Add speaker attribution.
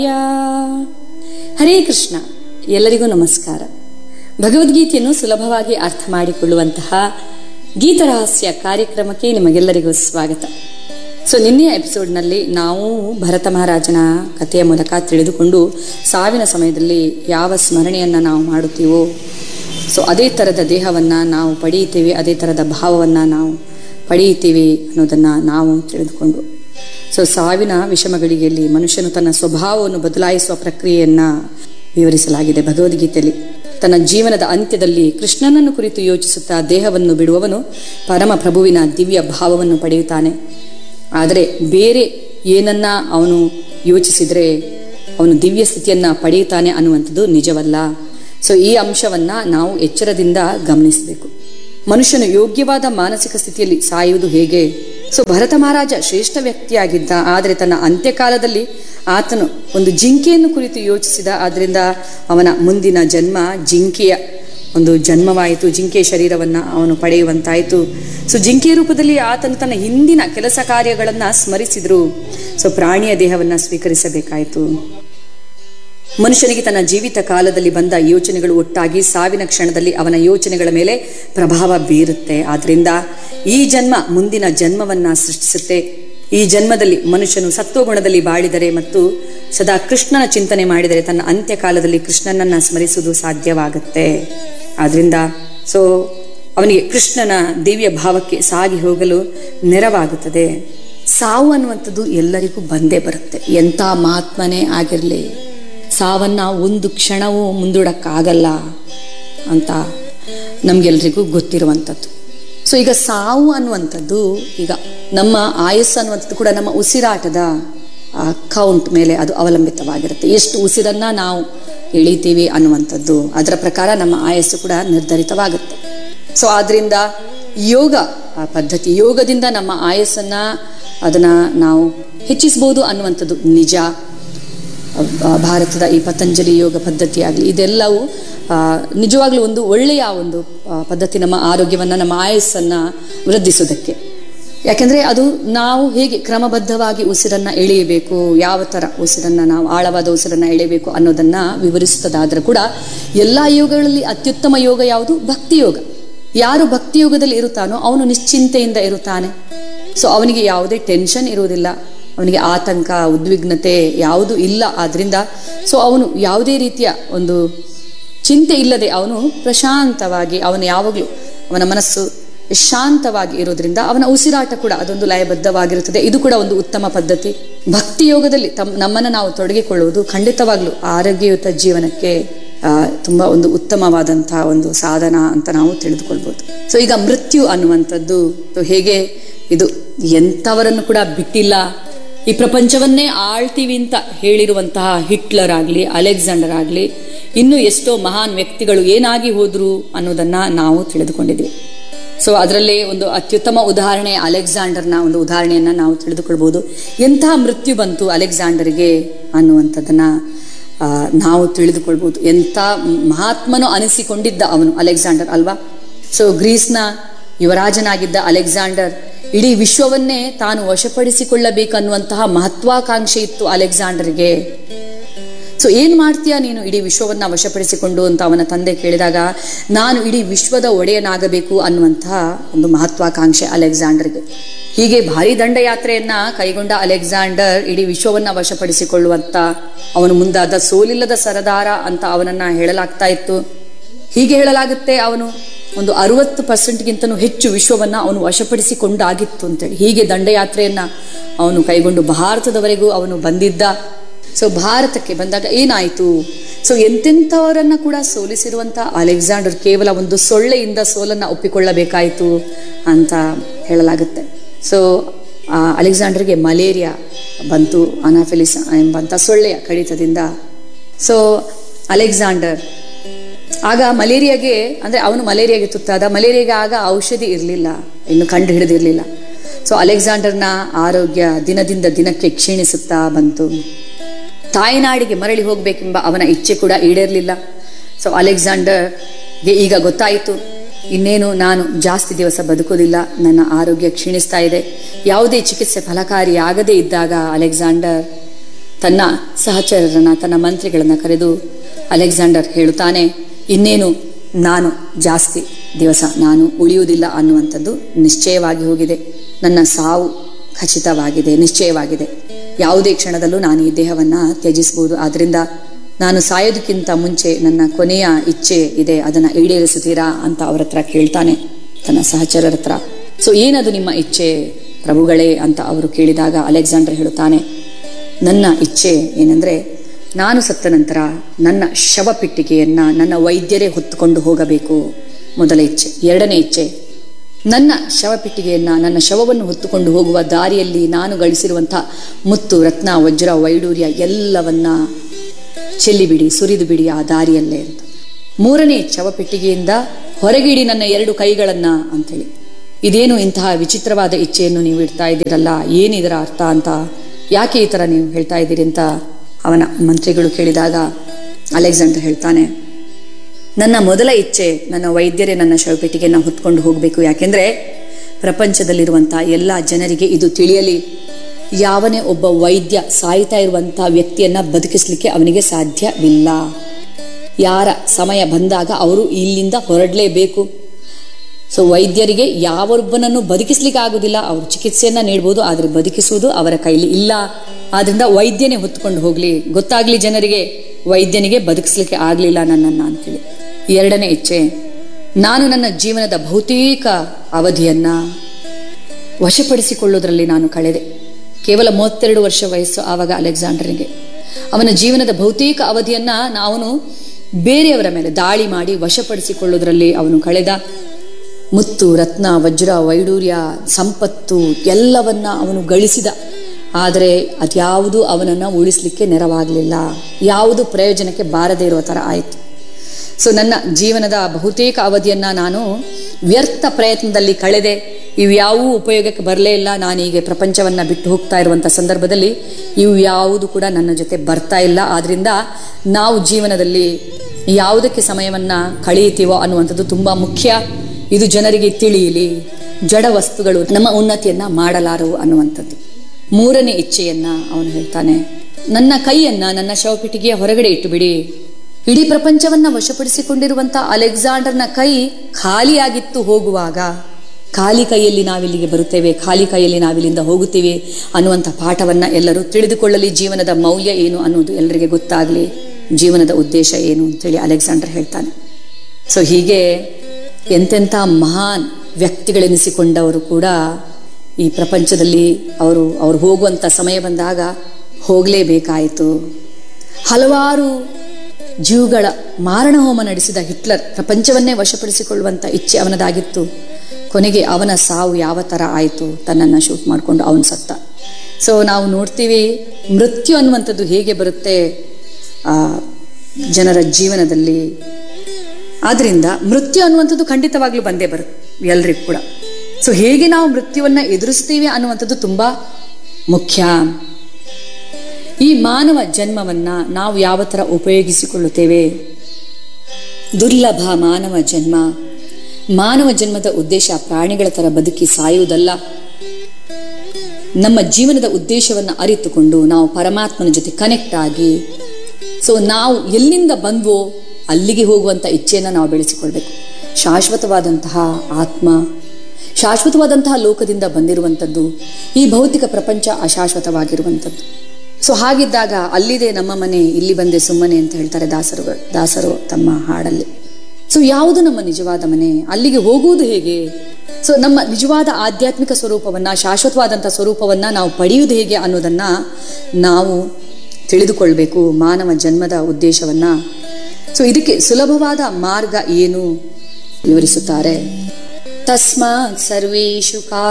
Speaker 1: ಯಾ. ಹರೇ ಕೃಷ್ಣ ಎಲ್ಲರಿಗೂ ನಮಸ್ಕಾರ ಭಗವದ್ಗೀತೆಯನ್ನು ಸುಲಭವಾಗಿ ಅರ್ಥ ಮಾಡಿಕೊಳ್ಳುವಂತಹ ಗೀತರಹಸ್ಯ ಕಾರ್ಯಕ್ರಮಕ್ಕೆ ನಿಮಗೆಲ್ಲರಿಗೂ ಸ್ವಾಗತ ಸೊ ನಿನ್ನೆಯ ಎಪಿಸೋಡ್ನಲ್ಲಿ ನಾವು ಭರತ ಮಹಾರಾಜನ ಕಥೆಯ ಮೂಲಕ ತಿಳಿದುಕೊಂಡು ಸಾವಿನ ಸಮಯದಲ್ಲಿ ಯಾವ ಸ್ಮರಣೆಯನ್ನು ನಾವು ಮಾಡುತ್ತೀವೋ ಸೊ ಅದೇ ಥರದ ದೇಹವನ್ನು ನಾವು ಪಡೆಯುತ್ತೇವೆ ಅದೇ ಥರದ ಭಾವವನ್ನು ನಾವು ಪಡೆಯುತ್ತೇವೆ ಅನ್ನೋದನ್ನು ನಾವು ತಿಳಿದುಕೊಂಡು ಸೊ ಸಾವಿನ ವಿಷಮಗಳಿಗೆಯಲ್ಲಿ ಮನುಷ್ಯನು ತನ್ನ ಸ್ವಭಾವವನ್ನು ಬದಲಾಯಿಸುವ ಪ್ರಕ್ರಿಯೆಯನ್ನ ವಿವರಿಸಲಾಗಿದೆ ಭಗವದ್ಗೀತೆಯಲ್ಲಿ ತನ್ನ ಜೀವನದ ಅಂತ್ಯದಲ್ಲಿ ಕೃಷ್ಣನನ್ನು ಕುರಿತು ಯೋಚಿಸುತ್ತಾ ದೇಹವನ್ನು ಬಿಡುವವನು ಪರಮ ಪ್ರಭುವಿನ ದಿವ್ಯ ಭಾವವನ್ನು ಪಡೆಯುತ್ತಾನೆ ಆದರೆ ಬೇರೆ ಏನನ್ನ ಅವನು ಯೋಚಿಸಿದರೆ ಅವನು ದಿವ್ಯ ಸ್ಥಿತಿಯನ್ನ ಪಡೆಯುತ್ತಾನೆ ಅನ್ನುವಂಥದ್ದು ನಿಜವಲ್ಲ ಸೊ ಈ ಅಂಶವನ್ನ ನಾವು ಎಚ್ಚರದಿಂದ ಗಮನಿಸಬೇಕು ಮನುಷ್ಯನು ಯೋಗ್ಯವಾದ ಮಾನಸಿಕ ಸ್ಥಿತಿಯಲ್ಲಿ ಸಾಯುವುದು ಹೇಗೆ ಸೊ ಭರತ ಮಹಾರಾಜ ಶ್ರೇಷ್ಠ ವ್ಯಕ್ತಿಯಾಗಿದ್ದ ಆದರೆ ತನ್ನ ಅಂತ್ಯಕಾಲದಲ್ಲಿ ಆತನು ಒಂದು ಜಿಂಕೆಯನ್ನು ಕುರಿತು ಯೋಚಿಸಿದ ಆದ್ದರಿಂದ ಅವನ ಮುಂದಿನ ಜನ್ಮ ಜಿಂಕೆಯ ಒಂದು ಜನ್ಮವಾಯಿತು ಜಿಂಕೆಯ ಶರೀರವನ್ನ ಅವನು ಪಡೆಯುವಂತಾಯಿತು ಸೊ ಜಿಂಕೆಯ ರೂಪದಲ್ಲಿ ಆತನು ತನ್ನ ಹಿಂದಿನ ಕೆಲಸ ಕಾರ್ಯಗಳನ್ನ ಸ್ಮರಿಸಿದ್ರು ಸೊ ಪ್ರಾಣಿಯ ದೇಹವನ್ನ ಸ್ವೀಕರಿಸಬೇಕಾಯಿತು ಮನುಷ್ಯನಿಗೆ ತನ್ನ ಜೀವಿತ ಕಾಲದಲ್ಲಿ ಬಂದ ಯೋಚನೆಗಳು ಒಟ್ಟಾಗಿ ಸಾವಿನ ಕ್ಷಣದಲ್ಲಿ ಅವನ ಯೋಚನೆಗಳ ಮೇಲೆ ಪ್ರಭಾವ ಬೀರುತ್ತೆ ಆದ್ರಿಂದ ಈ ಜನ್ಮ ಮುಂದಿನ ಜನ್ಮವನ್ನ ಸೃಷ್ಟಿಸುತ್ತೆ ಈ ಜನ್ಮದಲ್ಲಿ ಮನುಷ್ಯನು ಸತ್ವಗುಣದಲ್ಲಿ ಬಾಳಿದರೆ ಮತ್ತು ಸದಾ ಕೃಷ್ಣನ ಚಿಂತನೆ ಮಾಡಿದರೆ ತನ್ನ ಅಂತ್ಯಕಾಲದಲ್ಲಿ ಕೃಷ್ಣನನ್ನ ಸ್ಮರಿಸುವುದು ಸಾಧ್ಯವಾಗುತ್ತೆ ಆದ್ರಿಂದ ಸೊ ಅವನಿಗೆ ಕೃಷ್ಣನ ದಿವ್ಯ ಭಾವಕ್ಕೆ ಸಾಗಿ ಹೋಗಲು ನೆರವಾಗುತ್ತದೆ ಸಾವು ಅನ್ನುವಂಥದ್ದು ಎಲ್ಲರಿಗೂ ಬಂದೇ ಬರುತ್ತೆ ಎಂಥ ಮಹಾತ್ಮನೇ ಆಗಿರಲಿ ಸಾವನ್ನ ಒಂದು ಕ್ಷಣವೂ ಮುಂದೂಡಕ್ಕಾಗಲ್ಲ ಅಂತ ನಮ್ಗೆಲ್ರಿಗೂ ಗೊತ್ತಿರುವಂಥದ್ದು ಸೊ ಈಗ ಸಾವು ಅನ್ನುವಂಥದ್ದು ಈಗ ನಮ್ಮ ಆಯಸ್ಸು ಅನ್ನುವಂಥದ್ದು ಕೂಡ ನಮ್ಮ ಉಸಿರಾಟದ ಕೌಂಟ್ ಮೇಲೆ ಅದು ಅವಲಂಬಿತವಾಗಿರುತ್ತೆ ಎಷ್ಟು ಉಸಿರನ್ನ ನಾವು ಎಳಿತೀವಿ ಅನ್ನುವಂಥದ್ದು ಅದರ ಪ್ರಕಾರ ನಮ್ಮ ಆಯಸ್ಸು ಕೂಡ ನಿರ್ಧರಿತವಾಗುತ್ತೆ ಸೊ ಆದ್ರಿಂದ ಯೋಗ ಆ ಪದ್ಧತಿ ಯೋಗದಿಂದ ನಮ್ಮ ಆಯಸ್ಸನ್ನ ಅದನ್ನ ನಾವು ಹೆಚ್ಚಿಸಬಹುದು ಅನ್ನುವಂಥದ್ದು ನಿಜ ಭಾರತದ ಈ ಪತಂಜಲಿ ಯೋಗ ಪದ್ಧತಿ ಆಗಲಿ ಇದೆಲ್ಲವೂ ನಿಜವಾಗ್ಲೂ ಒಂದು ಒಳ್ಳೆಯ ಒಂದು ಪದ್ಧತಿ ನಮ್ಮ ಆರೋಗ್ಯವನ್ನು ನಮ್ಮ ಆಯಸ್ಸನ್ನು ವೃದ್ಧಿಸೋದಕ್ಕೆ ಯಾಕೆಂದರೆ ಅದು ನಾವು ಹೇಗೆ ಕ್ರಮಬದ್ಧವಾಗಿ ಉಸಿರನ್ನು ಎಳೆಯಬೇಕು ಯಾವ ಥರ ಉಸಿರನ್ನು ನಾವು ಆಳವಾದ ಉಸಿರನ್ನು ಎಳೆಯಬೇಕು ಅನ್ನೋದನ್ನು ವಿವರಿಸುತ್ತದಾದರೂ ಕೂಡ ಎಲ್ಲ ಯೋಗಗಳಲ್ಲಿ ಅತ್ಯುತ್ತಮ ಯೋಗ ಯಾವುದು ಭಕ್ತಿ ಯೋಗ ಯಾರು ಭಕ್ತಿ ಯೋಗದಲ್ಲಿ ಇರುತ್ತಾನೋ ಅವನು ನಿಶ್ಚಿಂತೆಯಿಂದ ಇರುತ್ತಾನೆ ಸೊ ಅವನಿಗೆ ಯಾವುದೇ ಟೆನ್ಷನ್ ಇರುವುದಿಲ್ಲ ಅವನಿಗೆ ಆತಂಕ ಉದ್ವಿಗ್ನತೆ ಯಾವುದು ಇಲ್ಲ ಆದ್ರಿಂದ ಸೊ ಅವನು ಯಾವುದೇ ರೀತಿಯ ಒಂದು ಚಿಂತೆ ಇಲ್ಲದೆ ಅವನು ಪ್ರಶಾಂತವಾಗಿ ಅವನು ಯಾವಾಗಲೂ ಅವನ ಮನಸ್ಸು ಶಾಂತವಾಗಿ ಇರೋದ್ರಿಂದ ಅವನ ಉಸಿರಾಟ ಕೂಡ ಅದೊಂದು ಲಯಬದ್ಧವಾಗಿರುತ್ತದೆ ಇದು ಕೂಡ ಒಂದು ಉತ್ತಮ ಪದ್ಧತಿ ಭಕ್ತಿ ಯೋಗದಲ್ಲಿ ತಮ್ಮ ನಮ್ಮನ್ನು ನಾವು ತೊಡಗಿಕೊಳ್ಳುವುದು ಖಂಡಿತವಾಗ್ಲೂ ಆರೋಗ್ಯಯುತ ಜೀವನಕ್ಕೆ ತುಂಬ ಒಂದು ಉತ್ತಮವಾದಂತಹ ಒಂದು ಸಾಧನ ಅಂತ ನಾವು ತಿಳಿದುಕೊಳ್ಬೋದು ಸೊ ಈಗ ಮೃತ್ಯು ಅನ್ನುವಂಥದ್ದು ಹೇಗೆ ಇದು ಎಂಥವರನ್ನು ಕೂಡ ಬಿಟ್ಟಿಲ್ಲ ಈ ಪ್ರಪಂಚವನ್ನೇ ಆಳ್ತೀವಿ ಅಂತ ಹೇಳಿರುವಂತಹ ಹಿಟ್ಲರ್ ಆಗಲಿ ಅಲೆಕ್ಸಾಂಡರ್ ಆಗಲಿ ಇನ್ನು ಎಷ್ಟೋ ಮಹಾನ್ ವ್ಯಕ್ತಿಗಳು ಏನಾಗಿ ಹೋದ್ರು ಅನ್ನೋದನ್ನ ನಾವು ತಿಳಿದುಕೊಂಡಿದ್ದೀವಿ ಸೊ ಅದರಲ್ಲಿ ಒಂದು ಅತ್ಯುತ್ತಮ ಉದಾಹರಣೆ ಅಲೆಕ್ಸಾಂಡರ್ನ ಒಂದು ಉದಾಹರಣೆಯನ್ನ ನಾವು ತಿಳಿದುಕೊಳ್ಬಹುದು ಎಂತಹ ಮೃತ್ಯು ಬಂತು ಅಲೆಕ್ಸಾಂಡರ್ಗೆ ಅನ್ನುವಂಥದ್ದನ್ನ ನಾವು ತಿಳಿದುಕೊಳ್ಬಹುದು ಎಂಥ ಮಹಾತ್ಮನು ಅನಿಸಿಕೊಂಡಿದ್ದ ಅವನು ಅಲೆಕ್ಸಾಂಡರ್ ಅಲ್ವಾ ಸೊ ಗ್ರೀಸ್ನ ಯುವರಾಜನಾಗಿದ್ದ ಅಲೆಕ್ಸಾಂಡರ್ ಇಡೀ ವಿಶ್ವವನ್ನೇ ತಾನು ವಶಪಡಿಸಿಕೊಳ್ಳಬೇಕನ್ನುವಂತಹ ಮಹತ್ವಾಕಾಂಕ್ಷೆ ಇತ್ತು ಅಲೆಕ್ಸಾಂಡರ್ಗೆ ಸೊ ಏನ್ ಮಾಡ್ತೀಯಾ ನೀನು ಇಡೀ ವಿಶ್ವವನ್ನ ವಶಪಡಿಸಿಕೊಂಡು ಅಂತ ಅವನ ತಂದೆ ಕೇಳಿದಾಗ ನಾನು ಇಡೀ ವಿಶ್ವದ ಒಡೆಯನಾಗಬೇಕು ಅನ್ನುವಂತಹ ಒಂದು ಮಹತ್ವಾಕಾಂಕ್ಷೆ ಅಲೆಕ್ಸಾಂಡರ್ಗೆ ಹೀಗೆ ಭಾರಿ ದಂಡಯಾತ್ರೆಯನ್ನ ಕೈಗೊಂಡ ಅಲೆಕ್ಸಾಂಡರ್ ಇಡೀ ವಿಶ್ವವನ್ನ ವಶಪಡಿಸಿಕೊಳ್ಳುವಂತ ಅವನು ಮುಂದಾದ ಸೋಲಿಲ್ಲದ ಸರದಾರ ಅಂತ ಅವನನ್ನ ಹೇಳಲಾಗ್ತಾ ಇತ್ತು ಹೀಗೆ ಹೇಳಲಾಗುತ್ತೆ ಅವನು ಒಂದು ಅರವತ್ತು ಪರ್ಸೆಂಟ್ಗಿಂತನೂ ಹೆಚ್ಚು ವಿಶ್ವವನ್ನ ಅವನು ವಶಪಡಿಸಿಕೊಂಡಾಗಿತ್ತು ಅಂತೇಳಿ ಹೀಗೆ ದಂಡಯಾತ್ರೆಯನ್ನ ಅವನು ಕೈಗೊಂಡು ಭಾರತದವರೆಗೂ ಅವನು ಬಂದಿದ್ದ ಸೊ ಭಾರತಕ್ಕೆ ಬಂದಾಗ ಏನಾಯಿತು ಸೊ ಎಂತೆಂಥವರನ್ನ ಕೂಡ ಸೋಲಿಸಿರುವಂಥ ಅಲೆಕ್ಸಾಂಡರ್ ಕೇವಲ ಒಂದು ಸೊಳ್ಳೆಯಿಂದ ಸೋಲನ್ನು ಒಪ್ಪಿಕೊಳ್ಳಬೇಕಾಯಿತು ಅಂತ ಹೇಳಲಾಗುತ್ತೆ ಸೊ ಅಲೆಕ್ಸಾಂಡರ್ಗೆ ಮಲೇರಿಯಾ ಬಂತು ಅನಾಫೆಲಿಸ್ ಎಂಬಂಥ ಸೊಳ್ಳೆಯ ಕಡಿತದಿಂದ ಸೊ ಅಲೆಕ್ಸಾಂಡರ್ ಆಗ ಮಲೇರಿಯಾಗೆ ಅಂದರೆ ಅವನು ಮಲೇರಿಯಾಗೆ ತುತ್ತಾದ ಮಲೇರಿಯಾಗೆ ಆಗ ಔಷಧಿ ಇರಲಿಲ್ಲ ಇನ್ನು ಕಂಡು ಹಿಡಿದಿರಲಿಲ್ಲ ಸೊ ಅಲೆಕ್ಸಾಂಡರ್ನ ಆರೋಗ್ಯ ದಿನದಿಂದ ದಿನಕ್ಕೆ ಕ್ಷೀಣಿಸುತ್ತಾ ಬಂತು ತಾಯ್ನಾಡಿಗೆ ಮರಳಿ ಹೋಗಬೇಕೆಂಬ ಅವನ ಇಚ್ಛೆ ಕೂಡ ಈಡೇರಲಿಲ್ಲ ಸೊ ಅಲೆಕ್ಸಾಂಡರ್ಗೆ ಈಗ ಗೊತ್ತಾಯಿತು ಇನ್ನೇನು ನಾನು ಜಾಸ್ತಿ ದಿವಸ ಬದುಕೋದಿಲ್ಲ ನನ್ನ ಆರೋಗ್ಯ ಕ್ಷೀಣಿಸ್ತಾ ಇದೆ ಯಾವುದೇ ಚಿಕಿತ್ಸೆ ಫಲಕಾರಿಯಾಗದೇ ಇದ್ದಾಗ ಅಲೆಕ್ಸಾಂಡರ್ ತನ್ನ ಸಹಚರರನ್ನ ತನ್ನ ಮಂತ್ರಿಗಳನ್ನ ಕರೆದು ಅಲೆಕ್ಸಾಂಡರ್ ಹೇಳುತ್ತಾನೆ ಇನ್ನೇನು ನಾನು ಜಾಸ್ತಿ ದಿವಸ ನಾನು ಉಳಿಯುವುದಿಲ್ಲ ಅನ್ನುವಂಥದ್ದು ನಿಶ್ಚಯವಾಗಿ ಹೋಗಿದೆ ನನ್ನ ಸಾವು ಖಚಿತವಾಗಿದೆ ನಿಶ್ಚಯವಾಗಿದೆ ಯಾವುದೇ ಕ್ಷಣದಲ್ಲೂ ನಾನು ಈ ದೇಹವನ್ನ ತ್ಯಜಿಸಬಹುದು ಆದ್ರಿಂದ ನಾನು ಸಾಯೋದಕ್ಕಿಂತ ಮುಂಚೆ ನನ್ನ ಕೊನೆಯ ಇಚ್ಛೆ ಇದೆ ಅದನ್ನ ಈಡೇರಿಸುತ್ತೀರಾ ಅಂತ ಅವ್ರ ಹತ್ರ ಕೇಳ್ತಾನೆ ತನ್ನ ಸಹಚರರ ಹತ್ರ ಸೊ ಏನದು ನಿಮ್ಮ ಇಚ್ಛೆ ಪ್ರಭುಗಳೇ ಅಂತ ಅವರು ಕೇಳಿದಾಗ ಅಲೆಕ್ಸಾಂಡರ್ ಹೇಳುತ್ತಾನೆ ನನ್ನ ಇಚ್ಛೆ ಏನಂದ್ರೆ ನಾನು ಸತ್ತ ನಂತರ ನನ್ನ ಶವಪೆಟ್ಟಿಗೆಯನ್ನ ನನ್ನ ವೈದ್ಯರೇ ಹೊತ್ತುಕೊಂಡು ಹೋಗಬೇಕು ಮೊದಲ ಇಚ್ಛೆ ಎರಡನೇ ಇಚ್ಛೆ ನನ್ನ ಶವಪೆಟ್ಟಿಗೆಯನ್ನ ನನ್ನ ಶವವನ್ನು ಹೊತ್ತುಕೊಂಡು ಹೋಗುವ ದಾರಿಯಲ್ಲಿ ನಾನು ಗಳಿಸಿರುವಂತಹ ಮುತ್ತು ರತ್ನ ವಜ್ರ ವೈಡೂರ್ಯ ಎಲ್ಲವನ್ನ ಚೆಲ್ಲಿಬಿಡಿ ಸುರಿದು ಬಿಡಿ ಆ ದಾರಿಯಲ್ಲೇ ಅಂತ ಮೂರನೇ ಶವಪೆಟ್ಟಿಗೆಯಿಂದ ಹೊರಗಿಡಿ ನನ್ನ ಎರಡು ಕೈಗಳನ್ನ ಅಂತೇಳಿ ಇದೇನು ಇಂತಹ ವಿಚಿತ್ರವಾದ ಇಚ್ಛೆಯನ್ನು ನೀವು ಇಡ್ತಾ ಇದ್ದೀರಲ್ಲ ಏನಿದರ ಅರ್ಥ ಅಂತ ಯಾಕೆ ಈ ಥರ ನೀವು ಹೇಳ್ತಾ ಇದ್ದೀರಿ ಅಂತ ಅವನ ಮಂತ್ರಿಗಳು ಕೇಳಿದಾಗ ಅಲೆಕ್ಸಾಂಡರ್ ಹೇಳ್ತಾನೆ ನನ್ನ ಮೊದಲ ಇಚ್ಛೆ ನನ್ನ ವೈದ್ಯರೇ ನನ್ನ ಶವಪೆಟ್ಟಿಗೆಯನ್ನು ಹೊತ್ಕೊಂಡು ಹೋಗಬೇಕು ಯಾಕೆಂದ್ರೆ ಪ್ರಪಂಚದಲ್ಲಿರುವಂತಹ ಎಲ್ಲ ಜನರಿಗೆ ಇದು ತಿಳಿಯಲಿ ಯಾವನೇ ಒಬ್ಬ ವೈದ್ಯ ಸಾಯ್ತಾ ಇರುವಂತಹ ವ್ಯಕ್ತಿಯನ್ನ ಬದುಕಿಸ್ಲಿಕ್ಕೆ ಅವನಿಗೆ ಸಾಧ್ಯವಿಲ್ಲ ಯಾರ ಸಮಯ ಬಂದಾಗ ಅವರು ಇಲ್ಲಿಂದ ಹೊರಡಲೇಬೇಕು ಸೊ ವೈದ್ಯರಿಗೆ ಯಾವೊಬ್ಬನನ್ನು ಬದುಕಿಸ್ಲಿಕ್ಕೆ ಆಗುದಿಲ್ಲ ಅವರು ಚಿಕಿತ್ಸೆಯನ್ನ ನೀಡಬಹುದು ಆದರೆ ಬದುಕಿಸುವುದು ಅವರ ಕೈಲಿ ಇಲ್ಲ ಆದ್ರಿಂದ ವೈದ್ಯನೇ ಹೊತ್ಕೊಂಡು ಹೋಗ್ಲಿ ಗೊತ್ತಾಗ್ಲಿ ಜನರಿಗೆ ವೈದ್ಯನಿಗೆ ಬದುಕಿಸ್ಲಿಕ್ಕೆ ಆಗ್ಲಿಲ್ಲ ನನ್ನನ್ನ ಅಂತೇಳಿ ಎರಡನೇ ಇಚ್ಛೆ ನಾನು ನನ್ನ ಜೀವನದ ಬಹುತೇಕ ಅವಧಿಯನ್ನ ವಶಪಡಿಸಿಕೊಳ್ಳುವುದರಲ್ಲಿ ನಾನು ಕಳೆದೆ ಕೇವಲ ಮೂವತ್ತೆರಡು ವರ್ಷ ವಯಸ್ಸು ಆವಾಗ ಅಲೆಕ್ಸಾಂಡರ್ನಿಗೆ ಅವನ ಜೀವನದ ಬಹುತೇಕ ಅವಧಿಯನ್ನ ಅವನು ಬೇರೆಯವರ ಮೇಲೆ ದಾಳಿ ಮಾಡಿ ವಶಪಡಿಸಿಕೊಳ್ಳುವುದರಲ್ಲಿ ಅವನು ಕಳೆದ ಮುತ್ತು ರತ್ನ ವಜ್ರ ವೈಡೂರ್ಯ ಸಂಪತ್ತು ಎಲ್ಲವನ್ನ ಅವನು ಗಳಿಸಿದ ಆದರೆ ಅದ್ಯಾವುದು ಅವನನ್ನು ಉಳಿಸ್ಲಿಕ್ಕೆ ನೆರವಾಗಲಿಲ್ಲ ಯಾವುದು ಪ್ರಯೋಜನಕ್ಕೆ ಬಾರದೇ ಇರುವ ಥರ ಆಯಿತು ಸೊ ನನ್ನ ಜೀವನದ ಬಹುತೇಕ ಅವಧಿಯನ್ನ ನಾನು ವ್ಯರ್ಥ ಪ್ರಯತ್ನದಲ್ಲಿ ಕಳೆದೆ ಇವು ಯಾವುವು ಉಪಯೋಗಕ್ಕೆ ಬರಲೇ ಇಲ್ಲ ನಾನೀಗ ಪ್ರಪಂಚವನ್ನ ಬಿಟ್ಟು ಹೋಗ್ತಾ ಇರುವಂಥ ಸಂದರ್ಭದಲ್ಲಿ ಇವು ಯಾವುದು ಕೂಡ ನನ್ನ ಜೊತೆ ಬರ್ತಾ ಇಲ್ಲ ಆದ್ರಿಂದ ನಾವು ಜೀವನದಲ್ಲಿ ಯಾವುದಕ್ಕೆ ಸಮಯವನ್ನ ಕಳೆಯುತ್ತೀವೋ ಅನ್ನುವಂಥದ್ದು ತುಂಬಾ ಮುಖ್ಯ ಇದು ಜನರಿಗೆ ತಿಳಿಯಲಿ ಜಡ ವಸ್ತುಗಳು ನಮ್ಮ ಉನ್ನತಿಯನ್ನ ಮಾಡಲಾರವು ಅನ್ನುವಂಥದ್ದು ಮೂರನೇ ಇಚ್ಛೆಯನ್ನ ಅವನು ಹೇಳ್ತಾನೆ ನನ್ನ ಕೈಯನ್ನ ನನ್ನ ಶವಪೆಟ್ಟಿಗೆಯ ಹೊರಗಡೆ ಇಟ್ಟು ಬಿಡಿ ಇಡೀ ಪ್ರಪಂಚವನ್ನ ವಶಪಡಿಸಿಕೊಂಡಿರುವಂತ ಅಲೆಕ್ಸಾಂಡರ್ನ ಕೈ ಖಾಲಿಯಾಗಿತ್ತು ಹೋಗುವಾಗ ಖಾಲಿ ಕೈಯಲ್ಲಿ ನಾವಿಲ್ಲಿಗೆ ಬರುತ್ತೇವೆ ಖಾಲಿ ಕೈಯಲ್ಲಿ ನಾವಿಲ್ಲಿಂದ ಹೋಗುತ್ತೇವೆ ಅನ್ನುವಂಥ ಪಾಠವನ್ನ ಎಲ್ಲರೂ ತಿಳಿದುಕೊಳ್ಳಲಿ ಜೀವನದ ಮೌಲ್ಯ ಏನು ಅನ್ನೋದು ಎಲ್ಲರಿಗೆ ಗೊತ್ತಾಗಲಿ ಜೀವನದ ಉದ್ದೇಶ ಏನು ಅಂತೇಳಿ ಅಲೆಕ್ಸಾಂಡರ್ ಹೇಳ್ತಾನೆ ಸೊ ಹೀಗೆ ಎಂತೆಂಥ ಮಹಾನ್ ವ್ಯಕ್ತಿಗಳೆನಿಸಿಕೊಂಡವರು ಕೂಡ ಈ ಪ್ರಪಂಚದಲ್ಲಿ ಅವರು ಅವ್ರು ಹೋಗುವಂಥ ಸಮಯ ಬಂದಾಗ ಹೋಗಲೇಬೇಕಾಯಿತು ಹಲವಾರು ಜೀವಗಳ ಮಾರಣ ಹೋಮ ನಡೆಸಿದ ಹಿಟ್ಲರ್ ಪ್ರಪಂಚವನ್ನೇ ವಶಪಡಿಸಿಕೊಳ್ಳುವಂಥ ಇಚ್ಛೆ ಅವನದಾಗಿತ್ತು ಕೊನೆಗೆ ಅವನ ಸಾವು ಯಾವ ಥರ ಆಯಿತು ತನ್ನನ್ನು ಶೂಟ್ ಮಾಡಿಕೊಂಡು ಅವನು ಸತ್ತ ಸೊ ನಾವು ನೋಡ್ತೀವಿ ಮೃತ್ಯು ಅನ್ನುವಂಥದ್ದು ಹೇಗೆ ಬರುತ್ತೆ ಆ ಜನರ ಜೀವನದಲ್ಲಿ ಆದ್ರಿಂದ ಮೃತ್ಯು ಅನ್ನುವಂಥದ್ದು ಖಂಡಿತವಾಗ್ಲೂ ಬಂದೇ ಬರುತ್ತೆ ಎಲ್ರಿಗೂ ಕೂಡ ಸೊ ಹೇಗೆ ನಾವು ಮೃತ್ಯುವನ್ನ ಎದುರಿಸ್ತೀವಿ ಅನ್ನುವಂಥದ್ದು ತುಂಬಾ ಮುಖ್ಯ ಈ ಮಾನವ ಜನ್ಮವನ್ನ ನಾವು ಯಾವ ಥರ ಉಪಯೋಗಿಸಿಕೊಳ್ಳುತ್ತೇವೆ ದುರ್ಲಭ ಮಾನವ ಜನ್ಮ ಮಾನವ ಜನ್ಮದ ಉದ್ದೇಶ ಪ್ರಾಣಿಗಳ ಥರ ಬದುಕಿ ಸಾಯುವುದಲ್ಲ ನಮ್ಮ ಜೀವನದ ಉದ್ದೇಶವನ್ನು ಅರಿತುಕೊಂಡು ನಾವು ಪರಮಾತ್ಮನ ಜೊತೆ ಕನೆಕ್ಟ್ ಆಗಿ ಸೊ ನಾವು ಎಲ್ಲಿಂದ ಬಂದ್ವೋ ಅಲ್ಲಿಗೆ ಹೋಗುವಂಥ ಇಚ್ಛೆಯನ್ನು ನಾವು ಬೆಳೆಸಿಕೊಳ್ಬೇಕು ಶಾಶ್ವತವಾದಂತಹ ಆತ್ಮ ಶಾಶ್ವತವಾದಂತಹ ಲೋಕದಿಂದ ಬಂದಿರುವಂಥದ್ದು ಈ ಭೌತಿಕ ಪ್ರಪಂಚ ಅಶಾಶ್ವತವಾಗಿರುವಂಥದ್ದು ಸೊ ಹಾಗಿದ್ದಾಗ ಅಲ್ಲಿದೆ ನಮ್ಮ ಮನೆ ಇಲ್ಲಿ ಬಂದೆ ಸುಮ್ಮನೆ ಅಂತ ಹೇಳ್ತಾರೆ ದಾಸರುಗಳು ದಾಸರು ತಮ್ಮ ಹಾಡಲ್ಲಿ ಸೊ ಯಾವುದು ನಮ್ಮ ನಿಜವಾದ ಮನೆ ಅಲ್ಲಿಗೆ ಹೋಗುವುದು ಹೇಗೆ ಸೊ ನಮ್ಮ ನಿಜವಾದ ಆಧ್ಯಾತ್ಮಿಕ ಸ್ವರೂಪವನ್ನ ಶಾಶ್ವತವಾದಂಥ ಸ್ವರೂಪವನ್ನ ನಾವು ಪಡೆಯುವುದು ಹೇಗೆ ಅನ್ನೋದನ್ನ ನಾವು ತಿಳಿದುಕೊಳ್ಬೇಕು ಮಾನವ ಜನ್ಮದ ಉದ್ದೇಶವನ್ನ ಸೊ ಇದಕ್ಕೆ ಸುಲಭವಾದ ಮಾರ್ಗ ಏನು ವಿವರಿಸುತ್ತಾರೆ ತಸ್ಮಾತ್ ಸರ್ವೇಷು ಕಾ